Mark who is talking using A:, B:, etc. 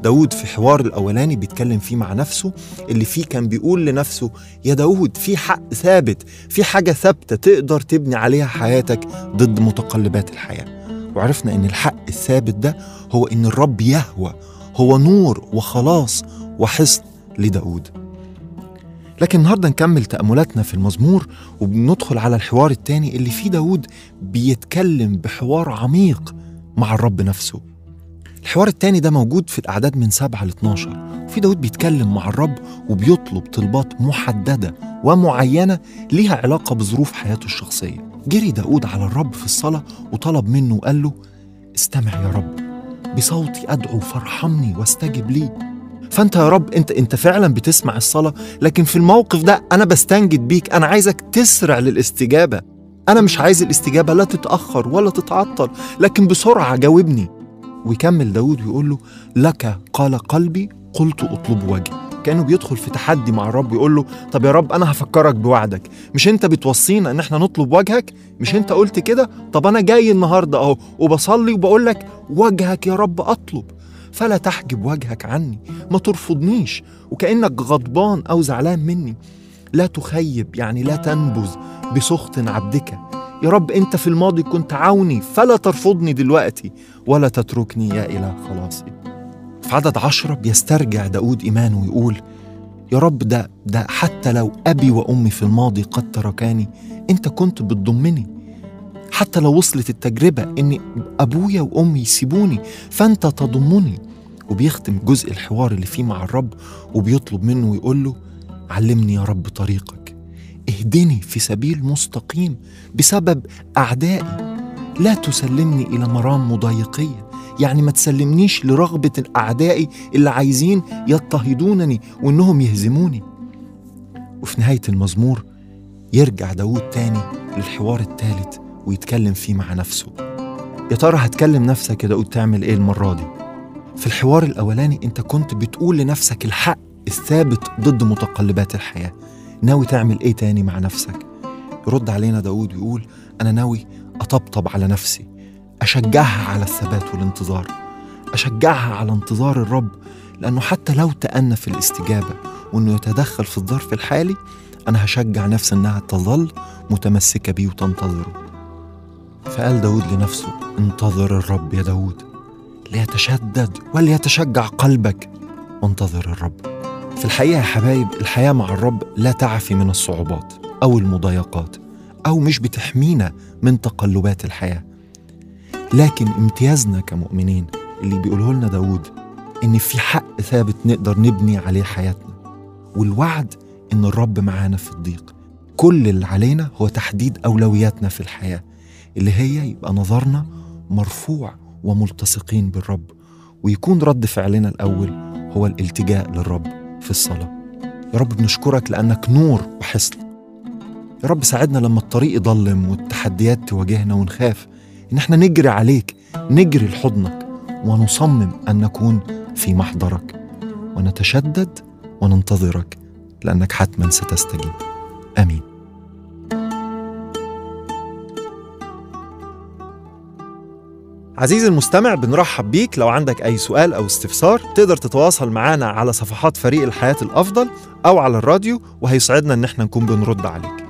A: داود في حوار الأولاني بيتكلم فيه مع نفسه اللي فيه كان بيقول لنفسه يا داود في حق ثابت في حاجة ثابتة تقدر تبني عليها حياتك ضد متقلبات الحياة وعرفنا إن الحق الثابت ده هو إن الرب يهوى هو نور وخلاص وحصن لداود لكن النهارده نكمل تأملاتنا في المزمور وبندخل على الحوار التاني اللي فيه داود بيتكلم بحوار عميق مع الرب نفسه الحوار التاني ده موجود في الأعداد من 7 ل 12 في داود بيتكلم مع الرب وبيطلب طلبات محددة ومعينة ليها علاقة بظروف حياته الشخصية جري داود على الرب في الصلاة وطلب منه وقال له استمع يا رب بصوتي أدعو فارحمني واستجب لي فانت يا رب انت انت فعلا بتسمع الصلاه لكن في الموقف ده انا بستنجد بيك انا عايزك تسرع للاستجابه انا مش عايز الاستجابه لا تتاخر ولا تتعطل لكن بسرعه جاوبني ويكمل داود ويقول له لك قال قلبي قلت اطلب وجهي كانه بيدخل في تحدي مع الرب يقول له طب يا رب انا هفكرك بوعدك مش انت بتوصينا ان احنا نطلب وجهك مش انت قلت كده طب انا جاي النهارده اهو وبصلي وبقول لك وجهك يا رب اطلب فلا تحجب وجهك عني ما ترفضنيش وكأنك غضبان أو زعلان مني لا تخيب يعني لا تنبذ بسخط عبدك يا رب أنت في الماضي كنت عوني فلا ترفضني دلوقتي ولا تتركني يا إله خلاصي في عدد عشرة بيسترجع داود إيمانه ويقول يا رب ده ده حتى لو أبي وأمي في الماضي قد تركاني أنت كنت بتضمني حتى لو وصلت التجربة إن أبويا وأمي يسيبوني فأنت تضمني وبيختم جزء الحوار اللي فيه مع الرب وبيطلب منه ويقول له علمني يا رب طريقك اهدني في سبيل مستقيم بسبب أعدائي لا تسلمني إلى مرام مضايقية يعني ما تسلمنيش لرغبة الأعدائي اللي عايزين يضطهدونني وإنهم يهزموني وفي نهاية المزمور يرجع داود تاني للحوار الثالث ويتكلم فيه مع نفسه يا ترى هتكلم نفسك يا داود تعمل ايه المرة دي في الحوار الأولاني أنت كنت بتقول لنفسك الحق الثابت ضد متقلبات الحياة ناوي تعمل إيه تاني مع نفسك يرد علينا داود ويقول أنا ناوي أطبطب على نفسي أشجعها على الثبات والانتظار أشجعها على انتظار الرب لأنه حتى لو تأنى في الاستجابة وأنه يتدخل في الظرف الحالي أنا هشجع نفسي أنها تظل متمسكة بيه وتنتظره فقال داود لنفسه انتظر الرب يا داود ليتشدد وليتشجع قلبك وانتظر الرب في الحقيقة يا حبايب الحياة مع الرب لا تعفي من الصعوبات أو المضايقات أو مش بتحمينا من تقلبات الحياة لكن امتيازنا كمؤمنين اللي بيقوله لنا داود إن في حق ثابت نقدر نبني عليه حياتنا والوعد إن الرب معانا في الضيق كل اللي علينا هو تحديد أولوياتنا في الحياة اللي هي يبقى نظرنا مرفوع وملتصقين بالرب ويكون رد فعلنا الأول هو الالتجاء للرب في الصلاة يا رب بنشكرك لأنك نور وحصن يا رب ساعدنا لما الطريق يضلم والتحديات تواجهنا ونخاف إن احنا نجري عليك نجري لحضنك ونصمم أن نكون في محضرك ونتشدد وننتظرك لأنك حتما ستستجيب آمين عزيزي المستمع بنرحب بيك لو عندك أي سؤال أو استفسار تقدر تتواصل معنا على صفحات فريق الحياة الأفضل أو على الراديو وهيسعدنا إن احنا نكون بنرد عليك